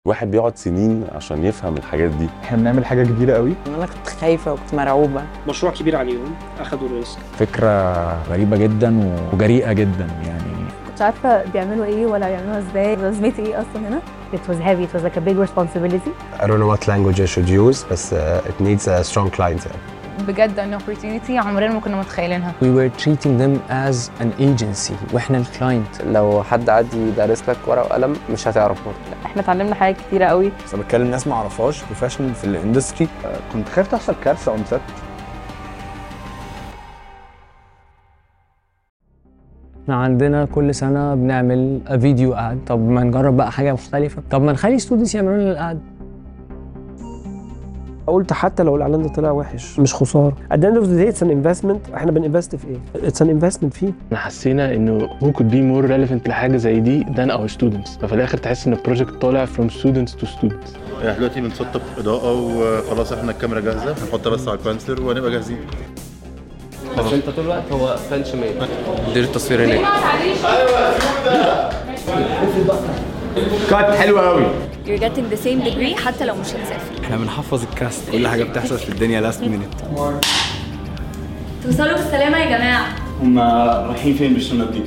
الواحد بيقعد سنين عشان يفهم الحاجات دي احنا بنعمل حاجه كبيره قوي انا كنت خايفه وكنت مرعوبه مشروع كبير عليهم اخدوا الريسك فكره غريبه جدا وجريئه جدا يعني كنتش عارفه بيعملوا ايه ولا بيعملوها ازاي لازمتي ايه اصلا هنا It was heavy. It was like a big responsibility. I don't know what language I should use بس uh, it needs a strong client يعني. بجد ان opportunity عمرنا ما كنا متخيلينها We were treating them as an agency واحنا الكلاينت لو حد عادي يدرس لك ورقه وقلم مش هتعرف برضه احنا اتعلمنا حاجات كتيره قوي بس انا بتكلم ناس ما اعرفهاش بروفيشنال في الاندستري كنت خايف تحصل كارثه اون سيت احنا عندنا كل سنه بنعمل فيديو اد طب ما نجرب بقى حاجه مختلفه طب ما نخلي ستودنتس يعملوا لنا الاد قلت حتى لو الاعلان ده طلع وحش مش خساره at the end of the day it's an investment احنا بنinvest في ايه it's an investment فيه احنا حسينا انه who could be more relevant لحاجه زي دي than our students ففي الاخر تحس ان البروجكت طالع from students to students احنا دلوقتي بنسطب اضاءه وخلاص احنا الكاميرا جاهزه هنحط بس على الكانسلر وهنبقى جاهزين بس انت طول الوقت هو فنش ميت مدير التصوير هناك كات حلوه قوي You're getting the same degree حتى لو مش هتسافر احنا بنحفظ الكاست كل حاجه بتحصل في الدنيا لاست مينيت توصلوا بالسلامة يا جماعة هم رايحين فين بالشنط دي؟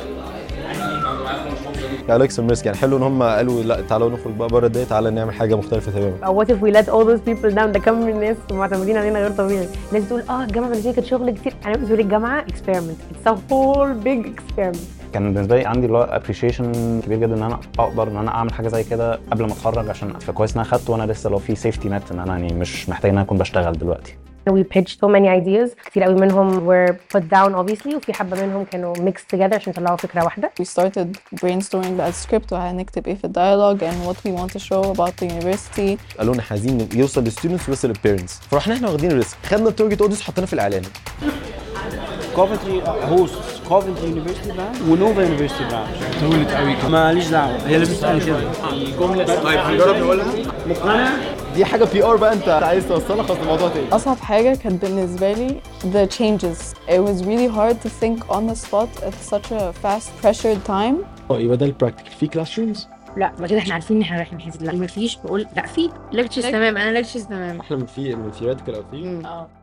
يعني اكسم ريسك يعني حلو ان هم قالوا لا تعالوا نخرج بقى بره الدنيا تعالى نعمل حاجه مختلفه تماما Or what if we let all those people down ده كم من الناس معتمدين علينا غير طبيعي الناس بتقول اه الجامعه بالنسبه لي كانت شغل كتير انا بالنسبه لي الجامعه experiment it's a whole big experiment كان بالنسبه لي عندي اللي هو ابريشيشن كبير جدا ان انا اقدر ان انا اعمل حاجه زي كده قبل ما اتخرج عشان فكويس ان انا اخدته وانا لسه لو في سيفتي نت ان انا يعني مش محتاج ان انا اكون بشتغل دلوقتي we pitched so many ideas كتير قوي منهم were put down obviously وفي حبه منهم كانوا mixed together عشان يطلعوا فكره واحده we started brainstorming بقى السكريبت وهنكتب ايه في الديالوج and what we want to show about the university قالوا لنا احنا عايزين يوصل للستودنتس ويوصل للبيرنتس فرحنا احنا واخدين الريسك خدنا التارجت اودينس حطينا في الاعلان كوفنتري هوست كوفنتري يونيفرستي براند ونوفا يونيفرستي براند طولت قوي ماليش دعوه هي اللي بتسال كده الجمله طيب هنجرب نقولها مقتنع دي حاجه بي ار بقى انت عايز توصلها خلاص الموضوع تاني أصعب حاجة كانت بالنسبة لي the changes it was really hard to think on the spot at such a fast pressured time اه يبقى ده البراكتيكال في كلاس رومز لا بعد كده احنا عارفين ان احنا رايحين حته لا ما فيش بقول لا في ليكتشرز تمام انا ليكتشرز تمام احنا من في من ثيوريتيكال او في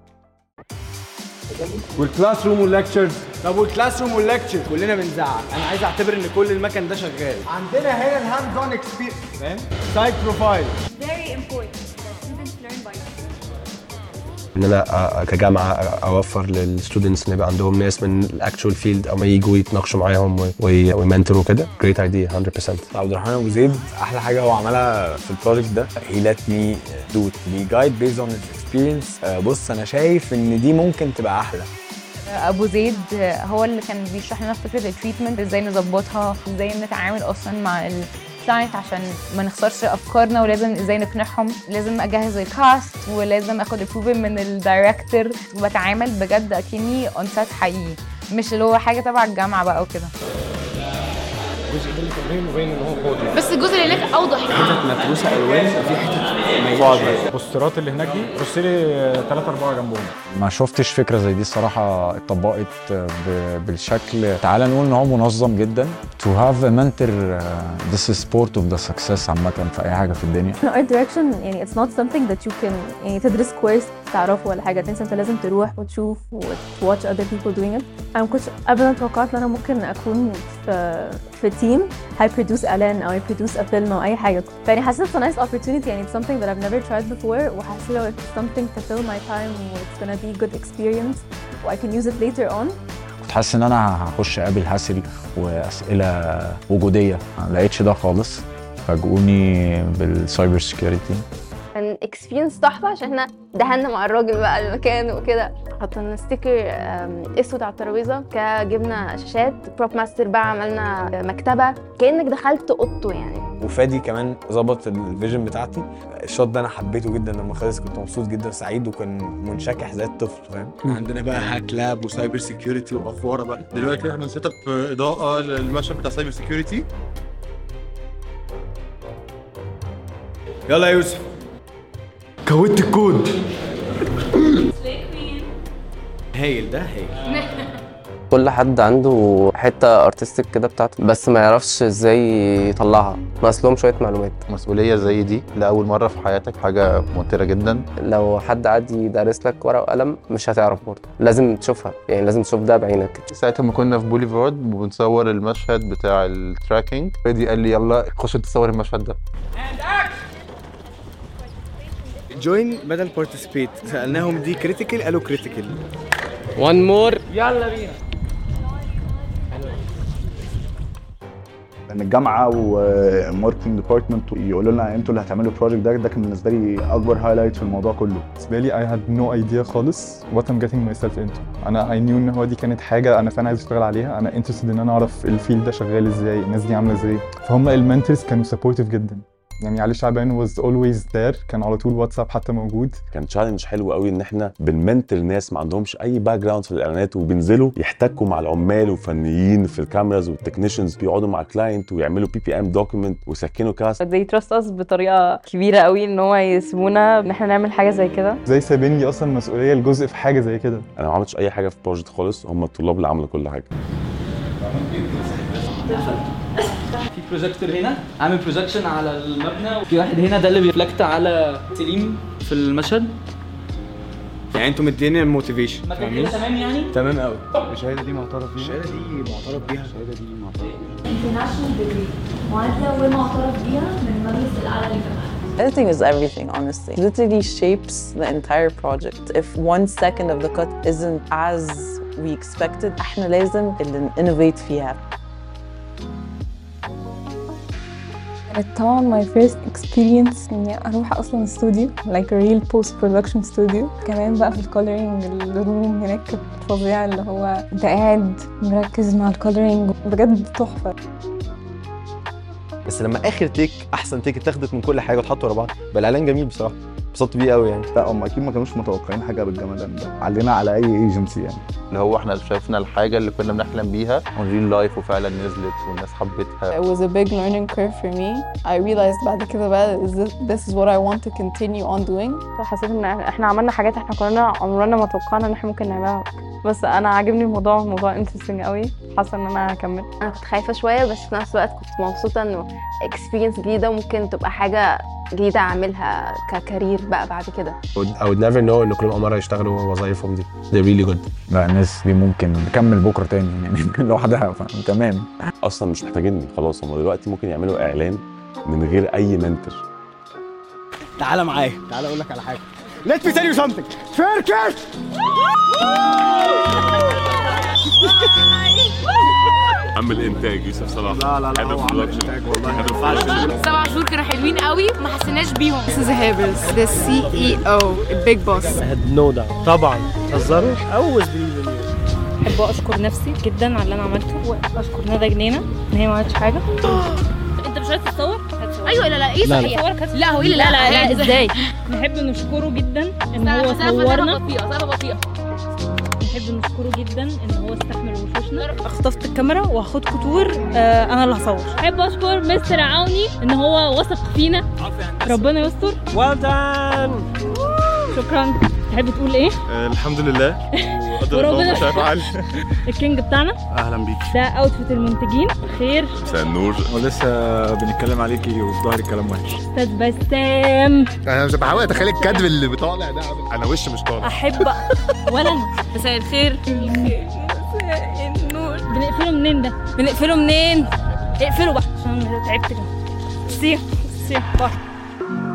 والكلاس روم والليكتشرز طب والكلاس روم والليكتشر كلنا بنزعق انا عايز اعتبر ان كل المكان ده شغال عندنا هنا الهاند اون اكسبيرينس فاهم سايد بروفايل very important students learn by ان انا أ- كجامعه اوفر للستودنتس ان يبقى عندهم ناس من الاكشوال فيلد او ما يجوا يتناقشوا معاهم و- وي- ويمنتوروا كده جريت ايديا 100% عبد الرحمن ابو زيد احلى حاجه هو عملها في البروجكت ده he let me do it be guide based on his experience آه، بص انا شايف ان دي ممكن تبقى احلى ابو زيد هو اللي كان بيشرح لنا فكره التريتمنت ازاي نظبطها ازاي نتعامل اصلا مع الكلاينت عشان ما نخسرش افكارنا ولازم ازاي نقنعهم لازم اجهز الكاست ولازم اخد ابروفل من الدايركتور وبتعامل بجد اكني اون سات حقيقي مش اللي هو حاجه تبع الجامعه بقى وكده الجزء ده اللي كان باين مبين ان هو فاضي بس الجزء اللي هناك اوضح حتت متروسه الوان وفي حتت فاضيه البوسترات اللي هناك دي بص لي ثلاثة أربعة جنبهم ما شفتش فكرة زي دي الصراحة اتطبقت ب- بالشكل تعال نقول إن هو منظم جدا to have a mentor uh, this is part of the success عامة في أي حاجة في الدنيا art direction يعني it's not something that you can يعني تدرس كويس تعرفه ولا حاجه تنسى انت لازم تروح وتشوف وتواتش other people doing it انا ما كنتش ابدا توقعت ان انا ممكن اكون في في تيم هيبرودوس اعلان او هيبرودوس فيلم او اي حاجه فيعني حسيت it's a nice opportunity يعني it's something that I've never tried before وحسيت لو it's something to fill my time و it's gonna be good experience و I can use it later on كنت حاسس إن أنا هخش أقابل هاسل وأسئلة وجودية ما لقيتش ده خالص فاجئوني بالسايبر سكيورتي كان اكسبيرينس تحفه عشان احنا دهنا مع الراجل بقى المكان وكده حطينا ستيكر آم، اسود على الترابيزه كا- جبنا شاشات بروب ماستر بقى عملنا مكتبه كانك دخلت اوضته يعني وفادي كمان ظبط الفيجن بتاعتي الشوت ده انا حبيته جدا لما خلص كنت مبسوط جدا وسعيد وكان منشكح زي الطفل فاهم عندنا بقى هاك لاب وسايبر سيكيورتي وافواره بقى دلوقتي احنا سيت اب اضاءه للمشهد بتاع سايبر سيكيورتي يلا يا يوسف كودت الكود هايل ده هايل كل حد عنده حته ارتستيك كده بتاعته بس ما يعرفش ازاي يطلعها ناقص لهم شويه معلومات مسؤوليه زي دي لاول مره في حياتك حاجه موتره جدا لو حد عادي يدرس لك ورقه وقلم مش هتعرف برضه لازم تشوفها يعني لازم تشوف ده بعينك ساعتها ما كنا في بوليفارد وبنصور المشهد بتاع التراكنج فادي قال لي يلا خش انت تصور المشهد ده جوين بدل بارتيسيبيت سالناهم دي كريتيكال قالوا كريتيكال وان مور يلا بينا ان الجامعه وماركتنج ديبارتمنت يقولوا لنا انتوا اللي هتعملوا البروجكت ده ده كان بالنسبه لي اكبر هايلايت في الموضوع كله بالنسبه لي I had no idea خالص what I'm getting myself into انا I knew ان هو دي كانت حاجه انا فعلا عايز اشتغل عليها انا interested ان انا اعرف الفيلد ده شغال ازاي الناس دي عامله ازاي فهم المنتورز كانوا supportive جدا يعني علي شعبان was always there كان على طول واتساب حتى موجود كان تشالنج حلو قوي ان احنا بنمنتل ناس ما عندهمش اي باك جراوند في الاعلانات وبينزلوا يحتكوا مع العمال وفنيين في الكاميراز والتكنيشنز بيقعدوا مع الكلاينت ويعملوا بي بي ام دوكيمنت ويسكنوا كاست they trust us بطريقه كبيره قوي ان هو يسيبونا ان احنا نعمل حاجه زي كده زي سايبين لي اصلا مسؤوليه الجزء في حاجه زي كده انا ما عملتش اي حاجه في البروجكت خالص هم الطلاب اللي عملوا كل حاجه في بروجيكتور هنا عامل بروجكشن على المبنى وفي واحد هنا ده اللي بيفلكت على سليم في المشهد يعني انتوا مديني الموتيفيشن مكان كده تمام يعني تمام قوي الشهاده دي معترف بيها الشهاده دي معترف بيها الشهاده دي معترف international degree معادلة ومعترف بيها من المجلس الأعلى للجامعات Editing is everything, honestly. Literally shapes the entire project. If one second of the cut isn't as we expected, احنا لازم اللي innovate فيها. كانت طبعا my first experience اني اروح اصلا استوديو like a real post production studio كمان بقى في الكولرينج الروم هناك كانت فظيعة اللي هو انت قاعد مركز مع الكولرينج بجد تحفة بس لما اخر تيك احسن تيك اتاخدت من كل حاجه واتحطوا ورا بعض بقى الاعلان جميل بصراحه انبسطت بيه قوي يعني لا هم اكيد ما كانوش متوقعين حاجه بالجمدان ده علينا على اي ايجنسي يعني اللي هو احنا شايفنا الحاجه اللي كنا بنحلم بيها اون ريل لايف وفعلا نزلت والناس حبتها It was a big learning curve for me. I realized بعد كده بقى is this, this is what I want to continue on doing. حسيت ان احنا عملنا حاجات احنا كنا عمرنا ما توقعنا ان احنا ممكن نعملها بس انا عاجبني الموضوع الموضوع interesting قوي حاسه ان انا هكمل انا كنت خايفه شويه بس في نفس الوقت كنت مبسوطه انه اكسبيرينس جديده وممكن تبقى حاجه جديده اعملها ككارير بقى بعد كده I would never know ان كلهم اماره يشتغلوا وظايفهم دي they're really good لا الناس دي ممكن نكمل بكره تاني يعني لوحدها ف- تمام اصلا مش محتاجيني خلاص هم دلوقتي ممكن يعملوا اعلان من غير اي منتور تعالى معايا تعالى اقول لك على حاجه Let me tell you something فركش عم الانتاج يوسف صلاح لا لا لا هذا هو عامل برودكشن إنتاج والله. سبع شهور كانوا حلوين قوي ما حسيناش بيهم This is Havers the CEO البيج بوس had no doubt طبعا تهزروا always believe in you بحب اشكر نفسي جدا على اللي انا عملته واشكر ندى جنينه ان هي ما عملتش حاجه انت مش عايز تتصور ايوه لا لا ايه لا، لا. صحيح صورك هتصور. لا هو ايه اللي لا لا لا ازاي نحب نشكره جدا ان هو بس أنا- بس أنا صورنا بطيئة، بس أنا بطيئة. نحب نشكره جدا ان هو استحمل وشوشنا خطفت الكاميرا وهاخدكم تور آه انا اللي هصور احب اشكر مستر عوني ان هو وثق فينا ربنا يستر well done شكرا تحب تقول ايه الحمد لله وقدر وربنا- الله مش هيفعل الكينج بتاعنا اهلا بيك ده اوتفيت المنتجين خير مساء النور ولسه بنتكلم عليكي وفي ظهري الكلام وحش استاذ بسام انا مش بحاول اتخيل الكادر اللي بيطالع ده انا وش مش طالع احب ولا انا مساء الخير مساء النور بنقفله منين ده بنقفله منين اقفله بقى عشان تعبت كده سي سي باي